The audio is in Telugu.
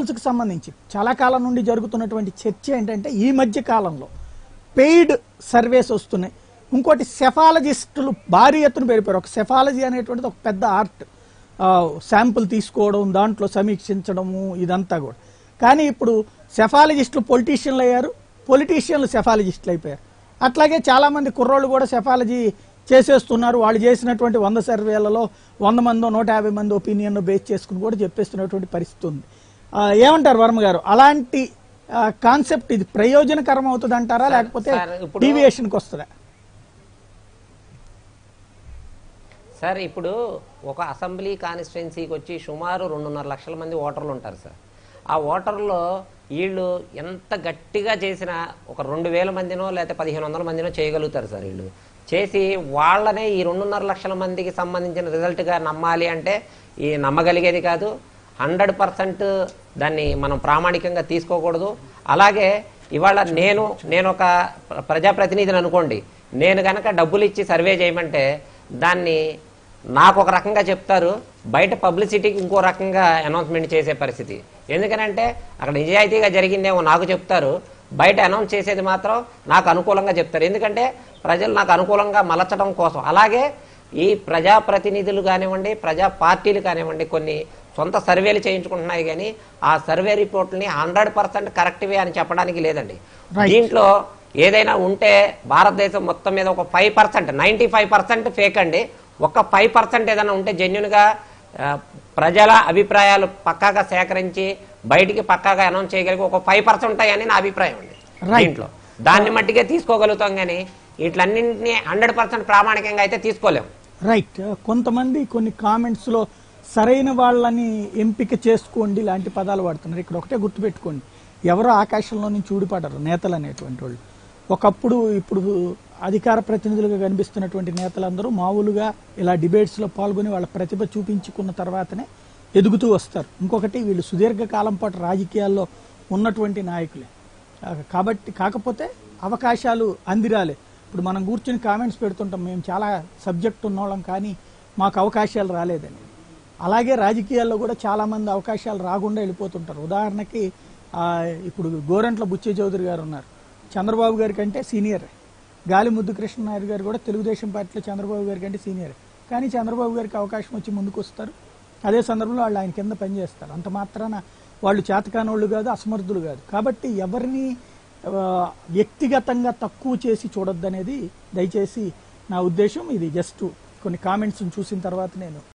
శాంపుల్స్కి సంబంధించి చాలా కాలం నుండి జరుగుతున్నటువంటి చర్చ ఏంటంటే ఈ మధ్య కాలంలో పెయిడ్ సర్వేస్ వస్తున్నాయి ఇంకోటి సెఫాలజిస్టులు భారీ ఎత్తున పెరిగిపోయారు ఒక సెఫాలజీ అనేటువంటిది ఒక పెద్ద ఆర్ట్ శాంపుల్ తీసుకోవడం దాంట్లో సమీక్షించడము ఇదంతా కూడా కానీ ఇప్పుడు సెఫాలజిస్టులు పొలిటీషియన్లు అయ్యారు పొలిటీషియన్లు సెఫాలజిస్టులు అయిపోయారు అట్లాగే చాలామంది కుర్రోళ్ళు కూడా సెఫాలజీ చేసేస్తున్నారు వాళ్ళు చేసినటువంటి వంద సర్వేలలో వంద మందో నూట యాభై మంది ఒపీనియన్ బేస్ చేసుకుని కూడా చెప్పేస్తున్నటువంటి పరిస్థితి ఉంది ఆ, ఏమంటారు వర్మ గారు అలాంటి కాన్సెప్ట్ ఇది ప్రయోజనకరం అవుతుంది అంటారా సార్, లేకపోతే సార్, ఇప్పుడు- డీవియేషన్కి వస్తుందా సార్ ఇప్పుడు ఒక అసెంబ్లీ కాన్స్టిట్యున్సీకి వచ్చి సుమారు రెండున్నర లక్షల మంది ఓటర్లు ఉంటారు సార్ ఆ ఓటర్లో వీళ్ళు ఎంత గట్టిగా చేసినా ఒక రెండు వేల మందినో లేకపోతే పదిహేను వందల మందినో చేయగలుగుతారు సార్ వీళ్ళు చేసి వాళ్ళనే ఈ రెండున్నర లక్షల మందికి సంబంధించిన రిజల్ట్గా నమ్మాలి అంటే ఈ నమ్మగలిగేది కాదు హండ్రెడ్ పర్సెంట్ దాన్ని మనం ప్రామాణికంగా తీసుకోకూడదు అలాగే ఇవాళ నేను నేను ఒక ప్ర- ప్రజాప్రతినిధిని అనుకోండి నేను గనక డబ్బులు ఇచ్చి సర్వే చేయమంటే దాన్ని నాకు ఒక రకంగా చెప్తారు బయట పబ్లిసిటీకి ఇంకో రకంగా అనౌన్స్మెంట్ చేసే పరిస్థితి ఎందుకనంటే అక్కడ నిజాయితీగా జరిగిందేమో నాకు చెప్తారు బయట అనౌన్స్ చేసేది మాత్రం నాకు అనుకూలంగా చెప్తారు ఎందుకంటే ప్రజలు నాకు అనుకూలంగా మలచడం కోసం అలాగే ఈ ప్రజాప్రతినిధులు కానివ్వండి ప్రజా పార్టీలు కానివ్వండి కొన్ని సొంత సర్వేలు చేయించుకుంటున్నాయి కానీ ఆ సర్వే రిపోర్ట్ని హండ్రెడ్ పర్సెంట్ కరెక్ట్వే అని చెప్పడానికి లేదండి Right. దీంట్లో ఏదైనా ఉంటే భారతదేశం మొత్తం మీద ఒక five percent ninety five percent fake అండి ఒక ఫైవ్ పర్సెంట్ ఏదైనా ఉంటే జెన్యున్గా ప్రజల అభిప్రాయాలు పక్కాగా సేకరించి బయటికి పక్కాగా అనౌన్స్ చేయగలిగి ఒక ఫైవ్ పర్సెంట్ ఉంటాయని నా అభిప్రాయం అండి Right. దీంట్లో దాన్ని మట్టిగా తీసుకోగలుగుతాం కానీ వీటిలన్నింటినీ హండ్రెడ్ పర్సెంట్ ప్రామాణికంగా అయితే తీసుకోలేం రైట్ కొంతమంది కొన్ని కామెంట్స్ లో సరైన వాళ్ళని ఎంపిక చేసుకోండి లాంటి పదాలు వాడుతున్నారు ఇక్కడ ఒకటే గుర్తుపెట్టుకోండి ఎవరో ఆకాశంలో నుంచి ఊడిపడరు నేతలు అనేటువంటి వాళ్ళు ఒకప్పుడు ఇప్పుడు అధికార ప్రతినిధులుగా కనిపిస్తున్నటువంటి నేతలందరూ మామూలుగా ఇలా డిబేట్స్ లో పాల్గొని వాళ్ళ ప్రతిభ చూపించుకున్న తర్వాతనే ఎదుగుతూ వస్తారు ఇంకొకటి వీళ్ళు సుదీర్ఘకాలం పాటు రాజకీయాల్లో ఉన్నటువంటి నాయకులే ఆ, కాబట్టి కాకపోతే అవకాశాలు అందిరాలే ఇప్పుడు మనం కూర్చుని కామెంట్స్ పెడుతుంటాం మేము చాలా సబ్జెక్ట్ ఉన్నోళ్ళం కానీ మాకు అవకాశాలు రాలేదని అలాగే రాజకీయాల్లో కూడా చాలా మంది అవకాశాలు రాకుండా వెళ్ళిపోతుంటారు ఉదాహరణకి ఆ, ఇప్పుడు గోరంట్ల బుచ్చే చౌదరి గారు ఉన్నారు చంద్రబాబు గారి కంటే సీనియర్ గాలి ముద్దు కృష్ణనాయుడు గారు కూడా తెలుగుదేశం పార్టీలో చంద్రబాబు గారి కంటే సీనియర్ కానీ చంద్రబాబు గారికి అవకాశం వచ్చి ముందుకు వస్తారు అదే సందర్భంలో వాళ్ళు ఆయన కింద పనిచేస్తారు అంత మాత్రాన వాళ్ళు చేతకానోళ్ళు కాదు అసమర్థులు కాదు కాబట్టి ఎవరిని ఆ, వ్యక్తిగతంగా తక్కువ చేసి చూడొద్దనేది దయచేసి నా ఉద్దేశం ఇది జస్ట్ కొన్ని కామెంట్స్ చూసిన తర్వాత నేను